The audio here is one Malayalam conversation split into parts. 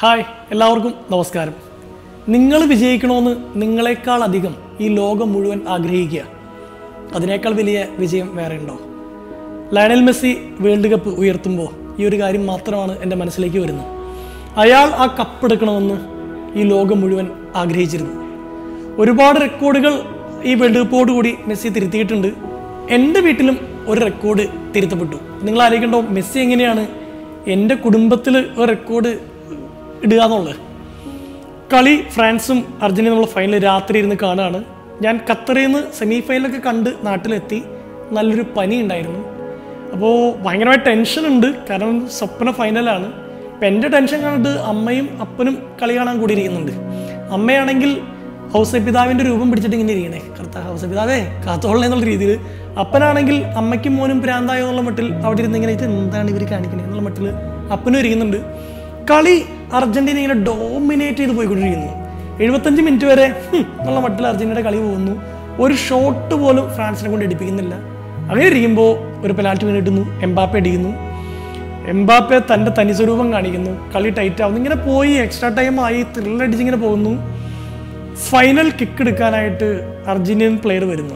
ഹായ് എല്ലാവർക്കും നമസ്കാരം നിങ്ങൾ വിജയിക്കണമെന്ന് നിങ്ങളെക്കാൾ അധികം ഈ ലോകം മുഴുവൻ ആഗ്രഹിക്കുക അതിനേക്കാൾ വലിയ വിജയം വേറെ ഉണ്ടോ ലയണൽ മെസ്സി വേൾഡ് കപ്പ് ഉയർത്തുമ്പോൾ ഈ ഒരു കാര്യം മാത്രമാണ് എൻ്റെ മനസ്സിലേക്ക് വരുന്നത് അയാൾ ആ കപ്പ് എടുക്കണമെന്ന് ഈ ലോകം മുഴുവൻ ആഗ്രഹിച്ചിരുന്നു ഒരുപാട് റെക്കോർഡുകൾ ഈ വേൾഡ് കപ്പോട് കൂടി മെസ്സി തിരുത്തിയിട്ടുണ്ട് എൻ്റെ വീട്ടിലും ഒരു റെക്കോർഡ് തിരുത്തപ്പെട്ടു നിങ്ങൾ ആലോചിക്കണ്ടോ മെസ്സി എങ്ങനെയാണ് എൻ്റെ കുടുംബത്തിൽ ഒരു റെക്കോർഡ് ഇടുക എന്നുള്ളത് കളി ഫ്രാൻസും അർജന്റീന നമ്മൾ ഫൈനൽ രാത്രി ഇരുന്ന് കാണുകയാണ് ഞാൻ ഖത്തറിൽ നിന്ന് സെമി ഫൈനലൊക്കെ കണ്ട് നാട്ടിലെത്തി നല്ലൊരു പനി ഉണ്ടായിരുന്നു അപ്പോൾ ഭയങ്കരമായ ടെൻഷൻ ഉണ്ട് കാരണം സ്വപ്ന ഫൈനലാണ് അപ്പം എൻ്റെ ടെൻഷൻ കണ്ടിട്ട് അമ്മയും അപ്പനും കളി കാണാൻ കൂടി ഇരിക്കുന്നുണ്ട് അമ്മയാണെങ്കിൽ ഹൗസ പിതാവിൻ്റെ രൂപം പിടിച്ചിട്ട് ഇങ്ങനെ ഇരിക്കണേ കർത്ത ഹൗസ പിതാവേ കാത്തോളെ എന്നുള്ള രീതിയിൽ അപ്പനാണെങ്കിൽ അമ്മയ്ക്കും മോനും ഭ്രാന്തായോ എന്നുള്ള മട്ടിൽ അവിടെ ഇരുന്ന് ഇങ്ങനെ ഇത് എന്താണ് ഇവർ കാണിക്കണേ എന്നുള്ള മട്ടിൽ അപ്പനും ഇരിക്കുന്നുണ്ട് കളി അർജന്റീന ഇങ്ങനെ ഡോമിനേറ്റ് ചെയ്ത് പോയിക്കൊണ്ടിരിക്കുന്നു എഴുപത്തഞ്ച് മിനിറ്റ് വരെ ഹും, എന്നുള്ള മട്ടിൽ അർജന്റീനയുടെ കളി പോകുന്നു ഒരു ഷോട്ട് പോലും ഫ്രാൻസിനെ കൊണ്ട് എടുപ്പിക്കുന്നില്ല അങ്ങനെ ഇരിക്കുമ്പോൾ ഒരു പെനാൽറ്റി വീണിട്ടുന്നു എംബാപ്പെ അടിക്കുന്നു എംബാപ്പെ തൻ്റെ തനി സ്വരൂപം കാണിക്കുന്നു കളി ടൈറ്റ് ആവുന്നു ഇങ്ങനെ പോയി എക്സ്ട്രാ ടൈം ആയി ത്രില്ലടിച്ച് ഇങ്ങനെ പോകുന്നു ഫൈനൽ കിക്ക് എടുക്കാനായിട്ട് അർജന്റീനൻ പ്ലെയർ വരുന്നു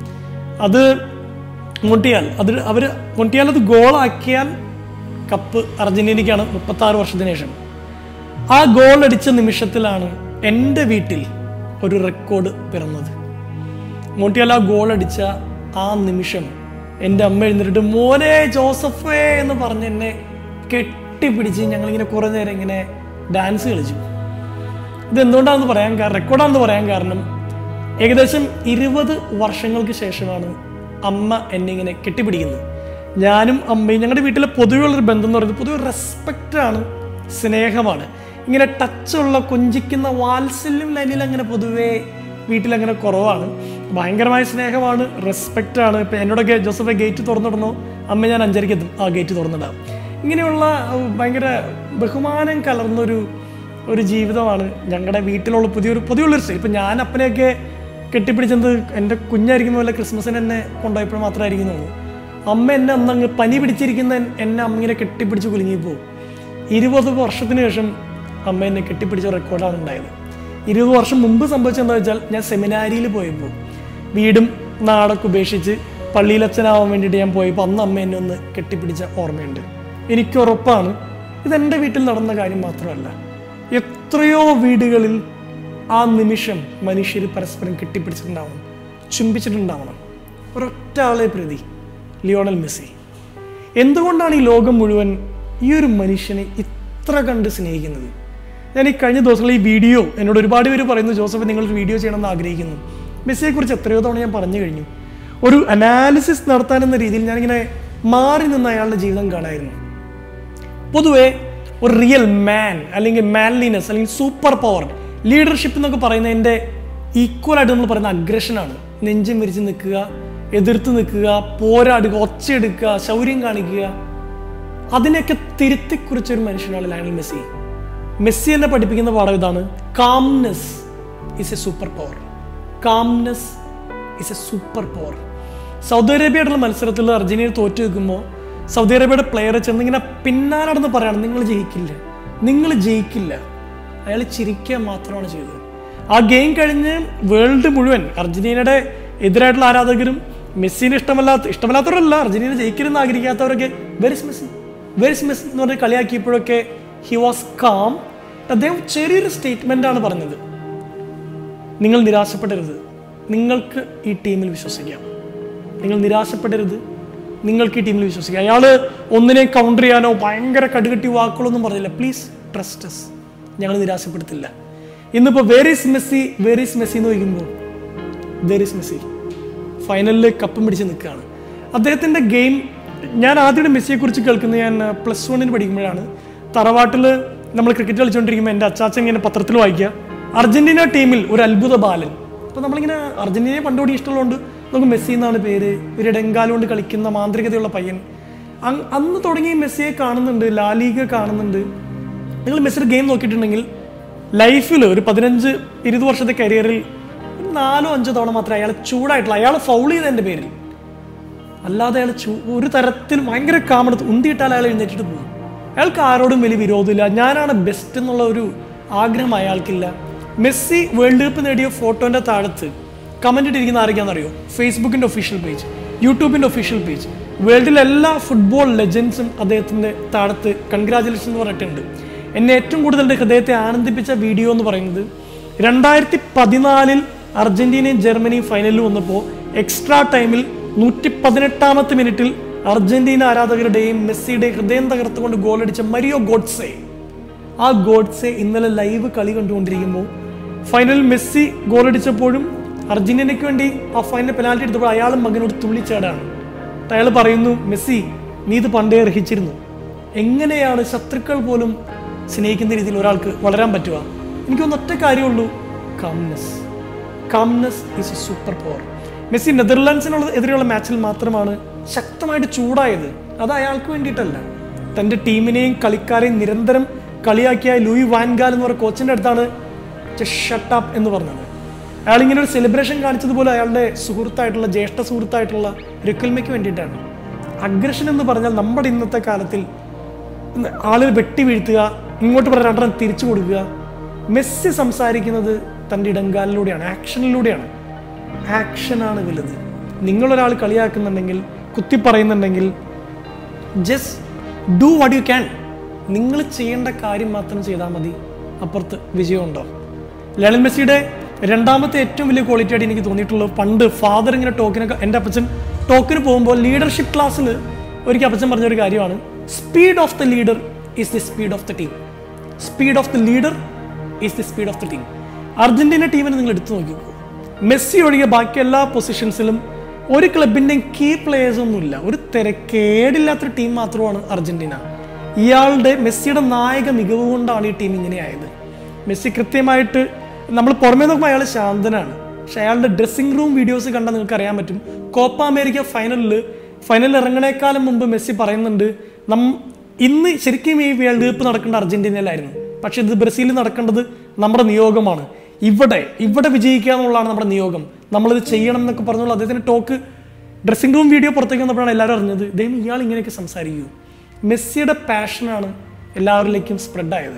അത് മുട്ടിയാൽ അത് അവർ മുട്ടിയാൽ അത് ഗോളാക്കിയാൽ കപ്പ് അർജന്റീനയ്ക്കാണ് മുപ്പത്തി ആറ് വർഷത്തിന് ശേഷം ആ ഗോൾ അടിച്ച നിമിഷത്തിലാണ് എൻ്റെ വീട്ടിൽ ഒരു റെക്കോർഡ് പിറന്നത് മോട്ടിയാൽ ആ ഗോൾ അടിച്ച ആ നിമിഷം എൻ്റെ അമ്മ എഴുന്നേറ്റ് മോനെ ജോസഫേ എന്ന് പറഞ്ഞ് എന്നെ കെട്ടിപ്പിടിച്ച് ഞങ്ങളിങ്ങനെ കുറേ നേരം ഇങ്ങനെ ഡാൻസ് കളിച്ചു ഇത് എന്തുകൊണ്ടാണെന്ന് പറയാൻ കാരണം റെക്കോർഡാണെന്ന് പറയാൻ കാരണം ഏകദേശം ഇരുപത് വർഷങ്ങൾക്ക് ശേഷമാണ് അമ്മ എന്നെ ഇങ്ങനെ കെട്ടിപ്പിടിക്കുന്നത് ഞാനും അമ്മയും ഞങ്ങളുടെ വീട്ടിലെ പൊതുവെയുള്ളൊരു ബന്ധം എന്ന് പറയുന്നത് പൊതുവെ റെസ്പെക്റ്റ് ആണ് സ്നേഹമാണ് ഇങ്ങനെ ടച്ചുള്ള കൊഞ്ചിക്കുന്ന വാത്സല്യം ലൈനിൽ അങ്ങനെ പൊതുവേ വീട്ടിലങ്ങനെ കുറവാണ് ഭയങ്കരമായ സ്നേഹമാണ് റെസ്പെക്റ്റ് ആണ് ഇപ്പം എന്നോടൊക്കെ ജോസഫ് ഗേറ്റ് തുറന്നിടണോ അമ്മ ഞാൻ അഞ്ചരയ്ക്ക് എത്തും ആ ഗേറ്റ് തുറന്നിടാം ഇങ്ങനെയുള്ള അഹ്, ഭയങ്കര ബഹുമാനം കലർന്നൊരു ഒരു ജീവിതമാണ് ഞങ്ങളുടെ വീട്ടിലുള്ള പുതിയൊരു പുതിയുള്ളൊരു സ്റ്റൈൽ ഇപ്പം ഞാൻ അപ്പനെയൊക്കെ കെട്ടിപ്പിടിച്ചത് എൻ്റെ കുഞ്ഞായിരിക്കുന്ന പോലെ ക്രിസ്മസിന് എന്നെ കൊണ്ടുപോയപ്പോൾ മാത്രമായിരിക്കുന്നുള്ളൂ അമ്മ എന്നെ അന്നങ്ങ് പനി പിടിച്ചിരിക്കുന്ന എൻ- എന്നെ അമ്മ ഇങ്ങനെ കെട്ടിപ്പിടിച്ച് കുലുങ്ങിപ്പോവും ഇരുപത് വർഷത്തിന് ശേഷം അമ്മ എന്നെ കെട്ടിപ്പിടിച്ച റെക്കോർഡാണ് ഉണ്ടായത് ഇരുപത് വർഷം മുമ്പ് സംഭവിച്ചെന്താ വെച്ചാൽ ഞാൻ സെമിനാരിയിൽ പോയപ്പോൾ വീടും നാടൊക്കെ ഉപേക്ഷിച്ച് പള്ളിയിലച്ഛനാവാൻ വേണ്ടിയിട്ട് ഞാൻ പോയപ്പോൾ അന്ന് അമ്മ എന്നെ ഒന്ന് കെട്ടിപ്പിടിച്ച ഓർമ്മയുണ്ട് എനിക്ക് ഉറപ്പാണ് ഇതെൻ്റെ വീട്ടിൽ നടന്ന കാര്യം മാത്രമല്ല എത്രയോ വീടുകളിൽ ആ നിമിഷം മനുഷ്യർ പരസ്പരം കെട്ടിപ്പിടിച്ചിട്ടുണ്ടാവണം ചുംബിച്ചിട്ടുണ്ടാവണം ഒരൊറ്റ ആളെ പ്രതി ലിയോണൽ മെസ്സി എന്തുകൊണ്ടാണ് ഈ ലോകം മുഴുവൻ ഈ ഒരു മനുഷ്യനെ ഇത്ര കണ്ട് സ്നേഹിക്കുന്നത് ഞാൻ ഈ കഴിഞ്ഞ ദിവസങ്ങളിൽ ഈ വീഡിയോ എന്നോട് ഒരുപാട് പേര് പറയുന്നു ജോസഫ് നിങ്ങൾ ഒരു വീഡിയോ ചെയ്യണമെന്ന് ആഗ്രഹിക്കുന്നു മെസ്സിയെക്കുറിച്ച് എത്രയോ തവണ ഞാൻ പറഞ്ഞു കഴിഞ്ഞു ഒരു അനാലിസിസ് നടത്താനെന്ന രീതിയിൽ ഞാനിങ്ങനെ മാറി നിന്ന് അയാളുടെ ജീവിതം കാണായിരുന്നു പൊതുവെ ഒരു റിയൽ മാൻ അല്ലെങ്കിൽ മാൻലിനെസ് അല്ലെങ്കിൽ സൂപ്പർ പവർ ലീഡർഷിപ്പ് എന്നൊക്കെ പറയുന്നതിൻ്റെ ഈക്വലായിട്ട് നമ്മൾ പറയുന്ന അഗ്രഷനാണ് നെഞ്ചും വിരിച്ച് നിൽക്കുക എതിർത്ത് നിൽക്കുക പോരാടുക ഒച്ചയെടുക്കുക ശൗര്യം കാണിക്കുക അതിനെയൊക്കെ തിരുത്തി കുറിച്ച ഒരു മനുഷ്യനാണ് ലയണൽ മെസ്സി മെസ്സി എന്നെ പഠിപ്പിക്കുന്ന പാഠം ഇതാണ് calmness is a superpower calmness is a superpower Saudi അറേബ്യയായിട്ടുള്ള മത്സരത്തിൽ അർജന്റീന തോറ്റു നിൽക്കുമ്പോൾ സൗദി അറേബ്യയുടെ പ്ലെയറെ ചെന്ന് ഇങ്ങനെ പിന്നാലെ നടന്ന് പറയാണ് നിങ്ങൾ ജയിക്കില്ല നിങ്ങൾ ജയിക്കില്ല അയാൾ ചിരിക്കുക മാത്രമാണ് ചെയ്തത് ആ ഗെയിം കഴിഞ്ഞ് വേൾഡ് മുഴുവൻ അർജന്റീനയുടെ എതിരായിട്ടുള്ള ആരാധകരും മെസ്സിനെ ഇഷ്ടമല്ലാത്ത ഇഷ്ടമല്ലാത്തവരല്ല അർജന്റീന ജയിക്കരുതെന്ന് ആഗ്രഹിക്കാത്തവരൊക്കെ വെരിസ് മെസ്സി വെരിസ് മെസ്സി എന്ന് പറഞ്ഞ് കളിയാക്കിയപ്പോഴൊക്കെ ഹി വാസ് കാം അദ്ദേഹം ചെറിയൊരു സ്റ്റേറ്റ്മെന്റ് ആണ് പറഞ്ഞത് നിങ്ങൾ നിരാശപ്പെടരുത് നിങ്ങൾക്ക് ഈ ടീമിൽ വിശ്വസിക്കാം നിങ്ങൾ നിരാശപ്പെടരുത് നിങ്ങൾക്ക് ഈ ടീമിൽ വിശ്വസിക്കാം അയാൾ ഒന്നിനെ കൗണ്ടർ ചെയ്യാനോ ഭയങ്കര കടുകട്ടി വാക്കുകളൊന്നും പറഞ്ഞില്ല പ്ലീസ് ട്രസ്റ്റ് us ഞങ്ങൾ നിരാശപ്പെടുത്തില്ല ഇന്നിപ്പോൾ വേരീസ് മെസ്സി വേരീസ് മെസ്സി എന്ന് ചോദിക്കുമ്പോൾ വേരീസ് മെസ്സി ഫൈനലിൽ കപ്പും പിടിച്ച് നിൽക്കുകയാണ് അദ്ദേഹത്തിൻ്റെ ഗെയിം ഞാൻ ആദ്യമായിട്ട് മെസ്സിയെക്കുറിച്ച് കേൾക്കുന്നത് ഞാൻ പ്ലസ് വണ്ണിന് പഠിക്കുമ്പോഴാണ് തറവാട്ടിൽ നമ്മൾ ക്രിക്കറ്റ് കളിച്ചുകൊണ്ടിരിക്കുമ്പോൾ എൻ്റെ അച്ചാച്ചൻ ഇങ്ങനെ പത്രത്തിൽ വായിക്കുക അർജന്റീന ടീമിൽ ഒരു അത്ഭുത ബാലൻ അപ്പോൾ നമ്മളിങ്ങനെ അർജന്റീനയെ പണ്ടുകൂടി ഇഷ്ടമുള്ളതുകൊണ്ട് നമുക്ക് മെസ്സി എന്നാണ് പേര് ഒരു ഇടങ്കാലം കൊണ്ട് കളിക്കുന്ന മാന്ത്രികതയുള്ള പയ്യൻ അങ് അന്ന് തുടങ്ങി മെസ്സിയെ കാണുന്നുണ്ട് ലാലീഗ കാണുന്നുണ്ട് നിങ്ങൾ മെസ്സിയുടെ ഗെയിം നോക്കിയിട്ടുണ്ടെങ്കിൽ ലൈഫിൽ ഒരു പതിനഞ്ച് ഇരുപത് വർഷത്തെ കരിയറിൽ ഒരു നാലോ അഞ്ചോ തവണ മാത്രമേ അയാൾ ചൂടായിട്ടുള്ള അയാൾ ഫൗൾ ചെയ്തതിൻ്റെ പേരിൽ അല്ലാതെ അയാൾ ചൂ ഒരു തരത്തിൽ ഭയങ്കര കാമെടുത്ത് ഉന്തിയിട്ടാൽ അയാൾ എഴുന്നേറ്റിട്ട് പോകും അയാൾക്ക് ആരോടും വലിയ വിരോധമില്ല ഞാനാണ് ബെസ്റ്റ് എന്നുള്ള ഒരു ആഗ്രഹം അയാൾക്കില്ല മെസ്സി വേൾഡ് കപ്പ് നേടിയ ഫോട്ടോൻ്റെ താഴത്ത് കമൻ്റ് ഇട്ടിരിക്കുന്ന ആരൊക്കെയാണെന്നറിയോ ഫേസ്ബുക്കിൻ്റെ ഒഫീഷ്യൽ പേജ് യൂട്യൂബിൻ്റെ ഒഫീഷ്യൽ പേജ് വേൾഡിലെ എല്ലാ ഫുട്ബോൾ ലെജൻസും അദ്ദേഹത്തിൻ്റെ താഴത്ത് കൺഗ്രാചുലേഷൻ എന്ന് പറഞ്ഞിട്ടുണ്ട് എന്നെ ഏറ്റവും കൂടുതൽ എൻ്റെ ഹൃദയത്തെ ആനന്ദിപ്പിച്ച വീഡിയോ എന്ന് പറയുന്നത് രണ്ടായിരത്തി പതിനാലിൽ അർജന്റീനയും ജർമ്മനിയും ഫൈനലിൽ വന്നപ്പോൾ എക്സ്ട്രാ ടൈമിൽ നൂറ്റി പതിനെട്ടാമത്തെ മിനിറ്റിൽ അർജന്റീന ആരാധകരുടെയും മെസ്സിയുടെയും ഹൃദയം തകർത്തുകൊണ്ട് ഗോളടിച്ച മരിയോ ഗോഡ്സെ ആ ഗോഡ്സെ ഇന്നലെ ലൈവ് കളി കണ്ടുകൊണ്ടിരിക്കുമ്പോൾ ഫൈനലിൽ മെസ്സി ഗോളടിച്ചപ്പോഴും അർജന്റീനയ്ക്ക് വേണ്ടി ആ ഫൈനൽ പെനാൽറ്റി എടുത്തപ്പോൾ അയാളും മകനോട് തുള്ളിച്ചാടാണ് അയാൾ പറയുന്നു മെസ്സി നീ ഇത് പണ്ടേ അർഹിച്ചിരുന്നു എങ്ങനെയാണ് ശത്രുക്കൾ പോലും സ്നേഹിക്കുന്ന രീതിയിൽ ഒരാൾക്ക് വളരാൻ പറ്റുക എനിക്കൊന്ന് ഒറ്റ കാര്യമുള്ളൂ calmness calmness is a superpower Messi നെതർലാൻഡ്സിനുള്ള എതിരെയുള്ള മാച്ചിൽ മാത്രമാണ് ശക്തമായിട്ട് ചൂടായത് അത് അയാൾക്ക് വേണ്ടിയിട്ടല്ല തൻ്റെ ടീമിനെയും കളിക്കാരെയും നിരന്തരം കളിയാക്കിയ ലൂയി വാൻഗാൽ എന്ന് പറയുന്ന കോച്ചിൻ്റെ അടുത്താണ് ഷട്ട് അപ്പ് എന്ന് പറഞ്ഞത് അയാൾ ഇങ്ങനെ ഒരു സെലിബ്രേഷൻ കാണിച്ചതുപോലെ അയാളുടെ സുഹൃത്തായിട്ടുള്ള ജ്യേഷ്ഠ സുഹൃത്തായിട്ടുള്ള രുക്കൽമയ്ക്ക് വേണ്ടിയിട്ടാണ് അഗ്രഷൻ എന്ന് പറഞ്ഞാൽ നമ്മുടെ ഇന്നത്തെ കാലത്തിൽ ആളുകൾ വെട്ടി വീഴ്ത്തുക ഇങ്ങോട്ട് പറഞ്ഞ രണ്ടെണ്ണം തിരിച്ചു കൊടുക്കുക മെസ്സി സംസാരിക്കുന്നത് തൻ്റെ ഇടങ്കാലിലൂടെയാണ് ആക്ഷനിലൂടെയാണ് ആക്ഷനാണ് വലുത് നിങ്ങളൊരാൾ കളിയാക്കുന്നുണ്ടെങ്കിൽ കുത്തി പറയുന്നുണ്ടെങ്കിൽ just do what you can നിങ്ങൾ ചെയ്യേണ്ട കാര്യം മാത്രം ചെയ്താൽ മതി അപ്പുറത്ത് വിജയം ഉണ്ടാവും ലയണൽ മെസ്സിയുടെ രണ്ടാമത്തെ ഏറ്റവും വലിയ ക്വാളിറ്റി ആയിട്ട് എനിക്ക് തോന്നിയിട്ടുള്ളത് പണ്ട് ഫാദർ ഇങ്ങനെ ടോക്കിനൊക്കെ എൻ്റെ അപ്പച്ചൻ ടോക്കിന് പോകുമ്പോൾ ലീഡർഷിപ്പ് ക്ലാസ്സിൽ ഒരിക്കൽ അപ്പച്ചൻ പറഞ്ഞൊരു കാര്യമാണ് speed of the leader is the speed of the team speed of the leader is the speed of the team Argentina ടീമിനെ നിങ്ങൾ എടുത്തു നോക്കിക്കോ മെസ്സി ഒഴികെ ബാക്കി എല്ലാ പൊസിഷൻസിലും ഒരു ക്ലബിൻ്റെയും കീ പ്ലേയേഴ്സ് ഒന്നുമില്ല ഒരു തിരക്കേടില്ലാത്തൊരു ടീം മാത്രമാണ് അർജന്റീന ഇയാളുടെ മെസ്സിയുടെ നായക മികവ് കൊണ്ടാണ് ഈ ടീം ഇങ്ങനെയായത് മെസ്സി കൃത്യമായിട്ട് നമ്മൾ പുറമേ നോക്കുമ്പോൾ അയാൾ ശാന്തനാണ് പക്ഷെ അയാളുടെ ഡ്രസ്സിംഗ് റൂം വീഡിയോസ് കണ്ടാൽ നിങ്ങൾക്ക് അറിയാൻ പറ്റും കോപ്പ അമേരിക്ക ഫൈനലിൽ ഫൈനലിൽ ഇറങ്ങണേക്കാലം മുമ്പ് മെസ്സി പറയുന്നുണ്ട് നം ഇന്ന് ശരിക്കും ഈ വേൾഡ് കപ്പ് നടക്കേണ്ട അർജന്റീനയിലായിരുന്നു പക്ഷെ ഇത് ബ്രസീലിൽ നടക്കേണ്ടത് നമ്മുടെ നിയോഗമാണ് ഇവിടെ ഇവിടെ വിജയിക്കുക എന്നുള്ളതാണ് നമ്മുടെ നിയോഗം നമ്മളിത് ചെയ്യണം എന്നൊക്കെ പറഞ്ഞുള്ള അദ്ദേഹത്തിന്റെ ടോക്ക് ഡ്രസ്സിംഗ് റൂം വീഡിയോ പുറത്തേക്ക് വന്നപ്പോഴാണ് എല്ലാവരും അറിഞ്ഞത് ഇദ്ദേഹം ഇയാൾ ഇങ്ങനെയൊക്കെ സംസാരിക്കൂ മെസ്സിയുടെ പാഷനാണ് എല്ലാവരിലേക്കും സ്പ്രെഡായത്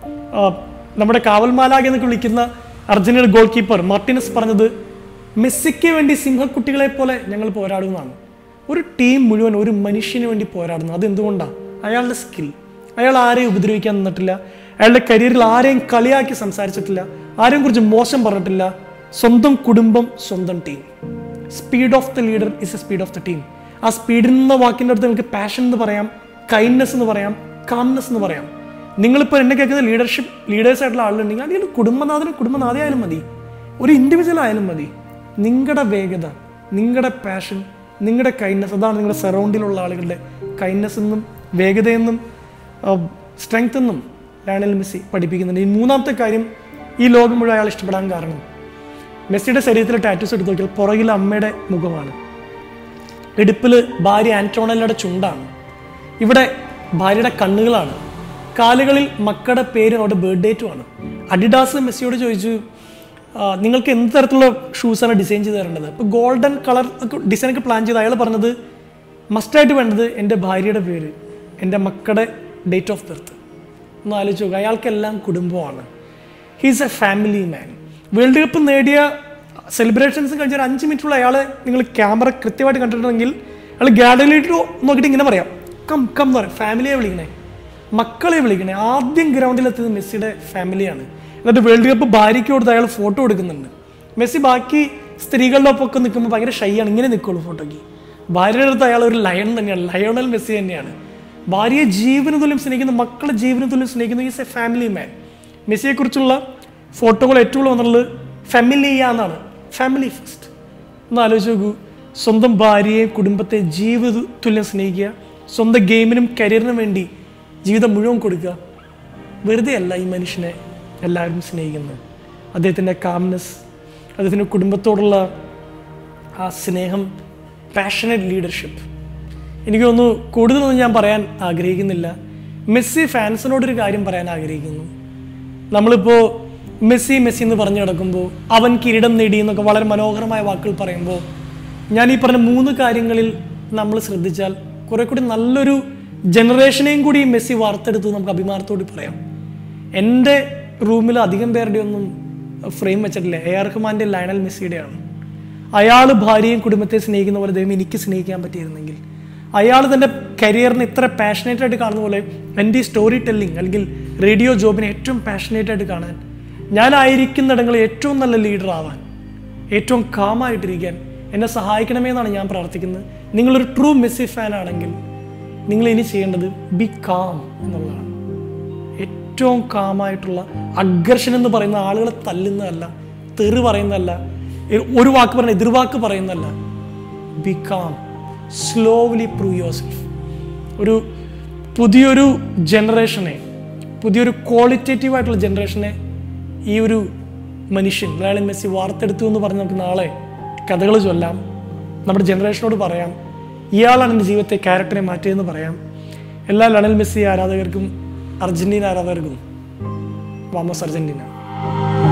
നമ്മുടെ കാവൽമാലാഗ് എന്നൊക്കെ വിളിക്കുന്ന അർജന്റീന ഗോൾ കീപ്പർ മാർട്ടിനസ് പറഞ്ഞത് മെസ്സിക്ക് വേണ്ടി സിംഹക്കുട്ടികളെ പോലെ ഞങ്ങൾ പോരാടുന്നതാണ് ഒരു ടീം മുഴുവൻ ഒരു മനുഷ്യന് വേണ്ടി പോരാടുന്നു അതെന്തുകൊണ്ടാണ് അയാളുടെ സ്കിൽ അയാൾ ആരെയും ഉപദ്രവിക്കാൻ നിന്നിട്ടില്ല അയാളുടെ കരിയറിൽ ആരെയും കളിയാക്കി സംസാരിച്ചിട്ടില്ല ആരെയും കുറിച്ച് മോശം പറഞ്ഞിട്ടില്ല സ്വന്തം കുടുംബം സ്വന്തം team speed of the leader is a speed of the team ആ സ്പീഡിൽ എന്ന വാക്കിൻ്റെ അടുത്ത് നിങ്ങൾക്ക് പാഷൻ എന്ന് പറയാം കൈൻഡ്നെസ് എന്ന് പറയാം കാംനെസ് എന്ന് പറയാം നിങ്ങളിപ്പോൾ എന്നെ കേൾക്കുന്ന ലീഡർഷിപ്പ് ലീഡേഴ്സ് ആയിട്ടുള്ള ആളുകളുണ്ടെങ്കിൽ അല്ലെങ്കിൽ കുടുംബനാഥനും കുടുംബനാഥയായാലും മതി ഒരു ഇൻഡിവിജ്വൽ ആയാലും മതി നിങ്ങളുടെ വേഗത നിങ്ങളുടെ പാഷൻ നിങ്ങളുടെ കൈൻഡ്നെസ് അതാണ് നിങ്ങളുടെ സറൗണ്ടിലുള്ള ആളുകളുടെ കൈൻഡ്നെസ് എന്നും വേഗതയെന്നും സ്ട്രെങ്ത് എന്നും ലയണൽ മെസ്സി പഠിപ്പിക്കുന്നുണ്ട് ഈ മൂന്നാമത്തെ കാര്യം ഈ ലോകം മുഴുവൻ അയാൾ ഇഷ്ടപ്പെടാൻ കാരണം മെസ്സിയുടെ ശരീരത്തിലെ ടാറ്റൂസ് എടുത്ത് നോക്കിയാൽ പുറകിൽ അമ്മയുടെ മുഖമാണ് ഇടുപ്പിൽ ഭാര്യ ആന്റോണല്ലയുടെ ചുണ്ടാണ് ഇവിടെ ഭാര്യയുടെ കണ്ണുകളാണ് കാലുകളിൽ മക്കളുടെ പേരും അവരുടെ ബർത്ത് ഡേറ്റുമാണ് അഡിഡാസ് മെസ്സിയോട് ചോദിച്ചു "ആ, നിങ്ങൾക്ക് എന്ത് തരത്തിലുള്ള ഷൂസാണ് ഡിസൈൻ ചെയ്ത് തരേണ്ടത് ഇപ്പോൾ ഗോൾഡൻ കളർ ഡിസൈൻ ഒക്കെ പ്ലാൻ ചെയ്ത് അയാൾ പറഞ്ഞത് മസ്റ്റായിട്ട് വേണ്ടത് എൻ്റെ ഭാര്യയുടെ പേര് എൻ്റെ മക്കളുടെ ഡേറ്റ് ഓഫ് ബർത്ത് ഒന്ന് ആലോചിച്ച് നോക്കുക അയാൾക്കെല്ലാം കുടുംബമാണ് he's a family man world cup നേടിയ സെലിബ്രേഷൻസ് കഴിഞ്ഞ ഒരു അഞ്ച് മിനിറ്റുള്ള അയാളെ നിങ്ങൾ ക്യാമറ കൃത്യമായിട്ട് കണ്ടിട്ടുണ്ടെങ്കിൽ അയാൾ ഗാലറിയിലേക്ക് നോക്കിയിട്ട് ഇങ്ങനെ പറയാം കം കം എന്ന് പറയും ഫാമിലിയെ വിളിക്കണേ മക്കളെ വിളിക്കണേ ആദ്യം ഗ്രൗണ്ടിലെത്തിയത് മെസ്സിയുടെ ഫാമിലിയാണ് എന്നിട്ട് വേൾഡ് കപ്പ് ഭാര്യയ്ക്ക് കൊടുത്ത് അയാൾ ഫോട്ടോ എടുക്കുന്നുണ്ട് മെസ്സി ബാക്കി സ്ത്രീകളുടെ ഒപ്പമൊക്കെ നിൽക്കുമ്പോൾ ഭയങ്കര ഷൈയാണ് ഇങ്ങനെ നിൽക്കുള്ളൂ ഫോട്ടോയ്ക്ക് ഭാര്യയുടെ അടുത്ത് അയാൾ ഒരു ലയൺ തന്നെയാണ് ലയണൽ മെസ്സി തന്നെയാണ് ഭാര്യയെ ജീവന തുല്യം സ്നേഹിക്കുന്നു മക്കളെ ജീവന തുല്യം സ്നേഹിക്കുന്നു ഈസ് എ ഫാമിലി മാൻ മെസ്സിയെക്കുറിച്ചുള്ള ഫോട്ടോകൾ ഏറ്റവും കൂടുതൽ വന്നിട്ടുള്ളത് ഫാമിലിയ എന്നാണ് ഫാമിലി ഫസ്റ്റ് ഒന്ന് ആലോചിച്ച് നോക്കൂ സ്വന്തം ഭാര്യയെയും കുടുംബത്തെ ജീവിത തുല്യം സ്നേഹിക്കുക സ്വന്തം ഗെയിമിനും കരിയറിനും വേണ്ടി ജീവിതം മുഴുവൻ കൊടുക്കുക വെറുതെ അല്ല ഈ മനുഷ്യനെ എല്ലാവരും സ്നേഹിക്കുന്നത് അദ്ദേഹത്തിൻ്റെ കാംനെസ് അദ്ദേഹത്തിൻ്റെ കുടുംബത്തോടുള്ള ആ സ്നേഹം പാഷനറ്റ് ലീഡർഷിപ്പ് എനിക്ക് തോന്നുന്നു കൂടുതലൊന്നും ഞാൻ പറയാൻ ആഗ്രഹിക്കുന്നില്ല മെസ്സി ഫാൻസിനോടൊരു കാര്യം പറയാൻ ആഗ്രഹിക്കുന്നു നമ്മളിപ്പോൾ മെസ്സി മെസ്സി എന്ന് പറഞ്ഞു കിടക്കുമ്പോൾ അവൻ കിരീടം നേടി എന്നൊക്കെ വളരെ മനോഹരമായ വാക്കുകൾ പറയുമ്പോൾ ഞാൻ ഈ പറഞ്ഞ മൂന്ന് കാര്യങ്ങളിൽ നമ്മൾ ശ്രദ്ധിച്ചാൽ കുറെ കൂടി നല്ലൊരു ജനറേഷനെയും കൂടി മെസ്സി വാർത്തെടുത്തു നമുക്ക് അഭിമാനത്തോട് പറയാം എൻ്റെ റൂമിൽ അധികം പേരുടെ ഒന്നും ഫ്രെയിം വെച്ചിട്ടില്ല എ ആർ റഹ്മാൻ്റെ ലയണൽ മെസ്സിയുടെയാണ് അയാൾ ഭാര്യയും കുടുംബത്തെ സ്നേഹിക്കുന്ന പോലെ ദൈവം എനിക്ക് സ്നേഹിക്കാൻ പറ്റിയിരുന്നെങ്കിൽ അയാൾ തൻ്റെ കരിയറിനെ ഇത്ര പാഷനേറ്റ് ആയിട്ട് കാണുന്ന പോലെ എൻ്റെ ഈ സ്റ്റോറി ടെല്ലിംഗ് അല്ലെങ്കിൽ റേഡിയോ ജോബിനെ ഏറ്റവും പാഷനേറ്റ് ആയിട്ട് കാണാൻ ഞാനായിരിക്കുന്നിടങ്ങളിൽ ഏറ്റവും നല്ല ലീഡർ ആവാൻ ഏറ്റവും കാമായിട്ടിരിക്കാൻ എന്നെ സഹായിക്കണമേ എന്നാണ് ഞാൻ പ്രാർത്ഥിക്കുന്നത് നിങ്ങളൊരു ട്രൂ മെസ്സി ഫാൻ ആണെങ്കിൽ നിങ്ങൾ ഇനി ചെയ്യേണ്ടത് ബി കാം എന്നുള്ളതാണ് ഏറ്റവും കാമായിട്ടുള്ള അഗ്രഷൻ എന്ന് പറയുന്ന ആളുകളെ തല്ലുന്നതല്ല തെറി പറയുന്നതല്ല എ- ഒരു വാക്ക് പറഞ്ഞ എതിർവാക്ക് പറയുന്നതല്ല be calm slowly prove yourself ഒരു പുതിയൊരു ജനറേഷനെ പുതിയൊരു ക്വാളിറ്റേറ്റീവ് ആയിട്ടുള്ള ജനറേഷനെ ഈ ഒരു മനുഷ്യൻ ലയണൽ മെസ്സി വാർത്തെടുത്തു എന്ന് പറഞ്ഞ് നമുക്ക് നാളെ കഥകൾ ചൊല്ലാം നമ്മുടെ ജനറേഷനോട് പറയാം ഇയാളാണ് എൻ്റെ ജീവിതത്തെ ക്യാരക്ടറെ മാറ്റിയതെന്ന് പറയാം എല്ലാ ലയണൽ മെസ്സി ആരാധകർക്കും അർജന്റീന ആരാധകർക്കും വാമസ് അർജന്റീന